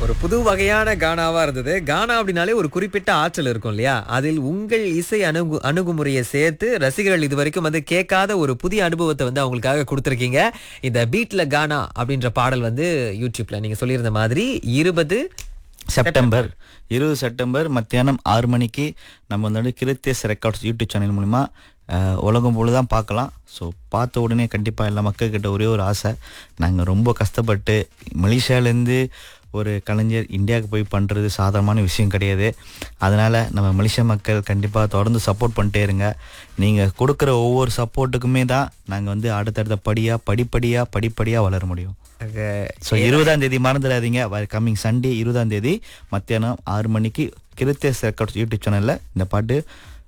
ஒரு புது வகையான கானாவா இருந்தது கானா அப்படின்னாலே ஒரு குறிப்பிட்ட ஆற்றல் இருக்கும் இல்லையா அதில் உங்கள் இசை அணுகு அணுகுமுறையை சேர்த்து ரசிகர்கள் இது வரைக்கும் வந்து கேட்காத ஒரு புதிய அனுபவத்தை வந்து அவங்களுக்காக கொடுத்துருக்கீங்க இந்த பீட்ல கானா அப்படின்ற பாடல் வந்து யூடியூப்ல நீங்க சொல்லியிருந்த மாதிரி இருபது செப்டம்பர் இருபது செப்டம்பர் மத்தியானம் ஆறு மணிக்கு நம்ம வந்து கிருத்தேஸ் ரெக்கார்ட்ஸ் யூடியூப் சேனல் மூலிமா அஹ், உலகம் முழு தான் பார்க்கலாம் ஸோ பார்த்த உடனே கண்டிப்பாக எல்லா மக்கள்கிட்ட ஒரே ஒரு ஆசை நாங்கள் ரொம்ப கஷ்டப்பட்டு மலேசியாவிலேருந்து ஒரு கலைஞர் இந்தியாவுக்கு போய் பண்ணுறது சாதாரணமான விஷயம் கிடையாது அதனால் நம்ம மலேசிய மக்கள் கண்டிப்பாக தொடர்ந்து சப்போர்ட் பண்ணிட்டே இருங்க நீங்கள் கொடுக்குற ஒவ்வொரு சப்போர்ட்டுக்குமே தான் நாங்கள் வந்து அடுத்தடுத்த படியாக படிப்படியாக படிப்படியாக வளர முடியும் அஹ், ஸோ இருபதாம் தேதி மறந்துடாதீங்க கம்மிங் சண்டே இருபதாம் தேதி மத்தியானம் ஆறு மணிக்கு கிருத்தேஸ் ரெக்கார்ட்ஸ் யூடியூப் சேனலில் இந்த பாட்டு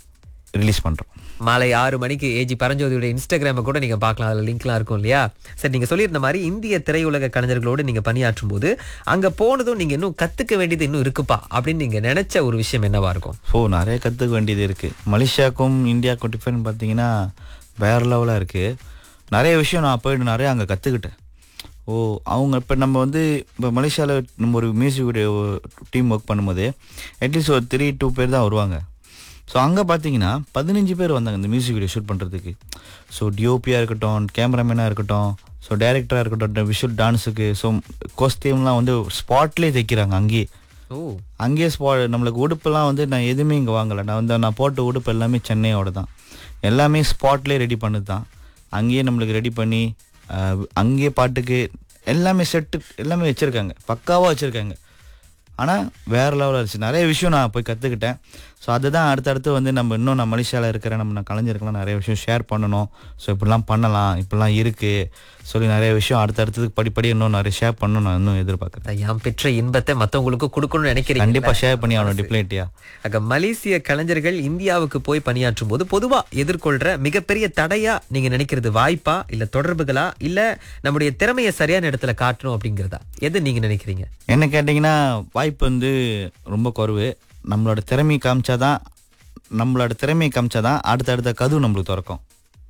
ரிலீஸ் பண்ணுறோம் மாலை ஆறு மணிக்கு ஏஜி பரஞ்சோதியோட இன்ஸ்டாகிராமை கூட நீங்க பார்க்கலாம் அதுல லிங்க்லாம் இருக்கும் இல்லையா சரி நீங்க சொல்லியிருந்த மாதிரி இந்திய திரையுலக கலைஞர்களோடு நீங்க பணியாற்றும் போது அங்க போனதும் நீங்க இன்னும் கத்துக்க வேண்டியது இன்னும் இருக்குப்பா அப்படின்னு நீங்க நினைச்ச ஒரு விஷயம் என்னவா இருக்கும் ஸோ நிறைய கற்றுக்க வேண்டியது இருக்குது மலேசியாவுக்கும் இந்தியாவுக்கும் டிஃபரெண்ட் பார்த்தீங்கன்னா வேறு லெவலாக இருக்குது நிறைய விஷயம் நான் போயிட்டு நிறைய அங்கே கற்றுக்கிட்டேன் ஓ அவங்க இப்போ நம்ம வந்து இப்போ மலேசியாவில் நம்ம ஒரு மியூசிக் வீடியோ டீம் ஒர்க் பண்ணும்போது அட்லீஸ்ட் ஒரு த்ரீ டூ பேர் தான் வருவாங்க ஸோ அங்கே பார்த்தீங்கன்னா பதினஞ்சு பேர் வந்தாங்க இந்த மியூசிக் வீடியோ ஷூட் பண்ணுறதுக்கு ஸோ டிஓபியாக இருக்கட்டும் கேமராமேனாக இருக்கட்டும் ஸோ டைரக்டராக இருக்கட்டும் விஷுவல் டான்ஸுக்கு ஸோ கோஸ்டியூம்லாம் வந்து ஸ்பாட்லேயே தைக்கிறாங்க அங்கேயே ஓ அங்கேயே ஸ்பா நம்மளுக்கு உடுப்பெல்லாம் வந்து நான் எதுவுமே இங்கே வாங்கலை நான் வந்து நான் போட்ட உடுப்பு எல்லாமே சென்னையோட தான் எல்லாமே ஸ்பாட்லேயே ரெடி பண்ணது தான் அங்கேயே நம்மளுக்கு ரெடி பண்ணி ஆஹ், அங்கேயே பாட்டுக்கு எல்லாமே செட்டு எல்லாமே வச்சுருக்காங்க பக்காவாக வச்சுருக்காங்க ஆனால் வேறு லெவலில் இருந்துச்சு நிறைய விஷயம் நான் போய் கற்றுக்கிட்டேன் ஸோ அதுதான் அடுத்தடுத்து வந்து நம்ம இன்னும் நான் மலேசியாவில் இருக்கிற நம்ம நான் கலைஞருக்கெல்லாம் நிறைய விஷயம் ஷேர் பண்ணணும் ஸோ இப்படிலாம் பண்ணலாம் இப்படிலாம் இருக்குது சொல்லி நிறைய விஷயம் அடுத்தடுத்ததுக்கு படிப்படி இன்னும் நிறைய ஷேர் பண்ணணும் நான் இன்னும் எதிர்பார்க்குறேன் யாம் பெற்ற இன்பத்தை மத்தவங்களுக்கு கொடுக்கணும்னு நினைக்கிறீங்க கண்டிப்பாக ஷேர் பண்ணி அவனை டிப்ளேட்டியா அங்க மலேசிய கலைஞர்கள் இந்தியாவுக்கு போய் பணியாற்றும் போது பொதுவா எதிர்கொள்ற மிகப்பெரிய தடையா நீங்க நினைக்கிறது வாய்ப்பா இல்ல தொடர்புகளா இல்ல நம்முடைய திறமையை சரியான இடத்துல காட்டணும் அப்படிங்கறதா எது நீங்க நினைக்கிறீங்க என்ன கேட்டிங்கன்னா வாய்ப்பு வந்து ரொம்ப குறைவு நம்மளோட திறமையை காமிச்சாதான் நம்மளோட திறமையை காமிச்சாதான் அடுத்தடுத்த கதவு நம்மளுக்கு திறக்கும்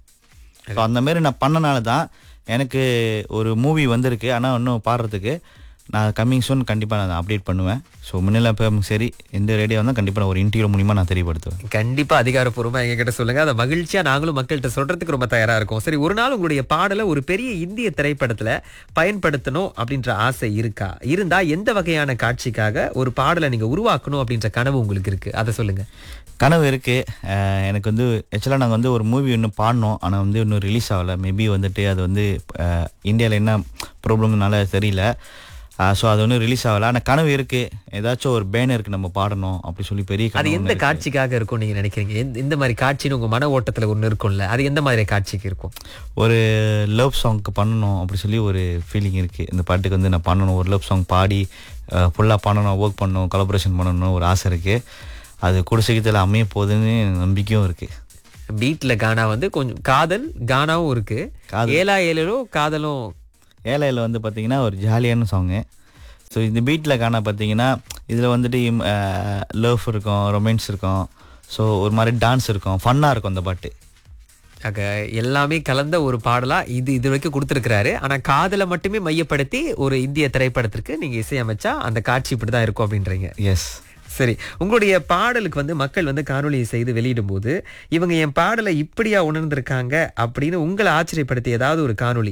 ஸோ அந்த மாதிரி நான் பண்ணனால தான் எனக்கு ஒரு மூவி வந்திருக்கு ஆனால் இன்னும் பாடுறதுக்கு நான் கம்மிங் சூன் கண்டிப்பாக நான் அப்டேட் பண்ணுவேன் ஸோ முன்னில சரி எந்த ரேடியோ வந்தால் கண்டிப்பாக நான் ஒரு இன்டர்வியூ மூலிமா நான் தெரியப்படுத்துவேன் கண்டிப்பா அதிகாரப்பூர்வமா எங்க கிட்ட சொல்லுங்க அதை மகிழ்ச்சியா நாங்களும் மக்கள்கிட்ட சொல்றதுக்கு ரொம்ப தயாரா இருக்கோம் சரி ஒரு நாள் உங்களுடைய பாடலை ஒரு பெரிய இந்திய திரைப்படத்துல பயன்படுத்தணும் அப்படின்ற ஆசை இருக்கா இருந்தா எந்த வகையான காட்சிக்காக ஒரு பாடலை நீங்க உருவாக்கணும் அப்படின்ற கனவு உங்களுக்கு இருக்கு அதை சொல்லுங்க கனவு இருக்குது எனக்கு வந்து ஆக்சுவலாக நாங்கள் வந்து ஒரு மூவி இன்னும் பாடினோம் ஆனால் வந்து இன்னும் ரிலீஸ் ஆகலை மேபி வந்துட்டு அது வந்து இந்தியாவில் என்ன ப்ராப்ளம்னால தெரியல ஸோ அது ஒன்றும் ரிலீஸ் ஆகலை ஆனால் கனவு இருக்குது ஏதாச்சும் ஒரு பேனருக்கு நம்ம பாடணும் அப்படி சொல்லி பெரிய அது கனவு எந்த ஒண்ணு இருக்கு. காட்சிக்காக இருக்கும் நீங்க நினைக்கிறீங்க எந்த- இந்த மாதிரி காட்சின்னு உங்க மன ஓட்டத்துல ஒண்ணு இருக்கும்ல அது எந்த மாதிரி காட்சிக்கு இருக்கும் ஒரு லவ் சாங்க்கு பண்ணணும் அப்படி சொல்லி ஒரு ஃபீலிங் இருக்குது இந்த பாட்டுக்கு வந்து நான் பண்ணணும் ஒரு லவ் சாங் பாடி ஃபுல்லாக பண்ணணும் ஒர்க் பண்ணணும் கொலபரேஷன் பண்ணணும் ஒரு ஆசை இருக்குது அது கூட சீக்கிரத்தில் அமைய போகுதுன்னு நம்பிக்கையும் இருக்குது பீட்ல கானா வந்து கொஞ்சம் காதல் கானாவும் இருக்கு ஏலா ஏழோ காதலும் ஏழையில் வந்து பார்த்தீங்கன்னா ஒரு ஜாலியான சாங்கு ஸோ இந்த பீட்டில் காண பார்த்தீங்கன்னா இதில் வந்துட்டு லவ் இருக்கும் ரொமான்ஸ் இருக்கும் ஸோ ஒரு மாதிரி டான்ஸ் இருக்கும் ஃபன்னாக இருக்கும் அந்த பாட்டு ஆக எல்லாமே கலந்த ஒரு பாடலா இது இது வரைக்கும் கொடுத்துருக்கிறாரு ஆனா காதலை மட்டுமே மையப்படுத்தி ஒரு இந்திய திரைப்படத்திற்கு நீங்க இசையமைச்சா அந்த காட்சி இப்படிதான் இருக்கும் அப்படின்றீங்க எஸ் சரி உங்களுடைய பாடலுக்கு வந்து மக்கள் வந்து காணொளி செய்து வெளியிடும் போது இவங்க என் பாடலை இப்படியா உணர்ந்திருக்காங்க அப்படின்னு உங்களை ஆச்சரியப்படுத்தி ஏதாவது ஒரு காணொளி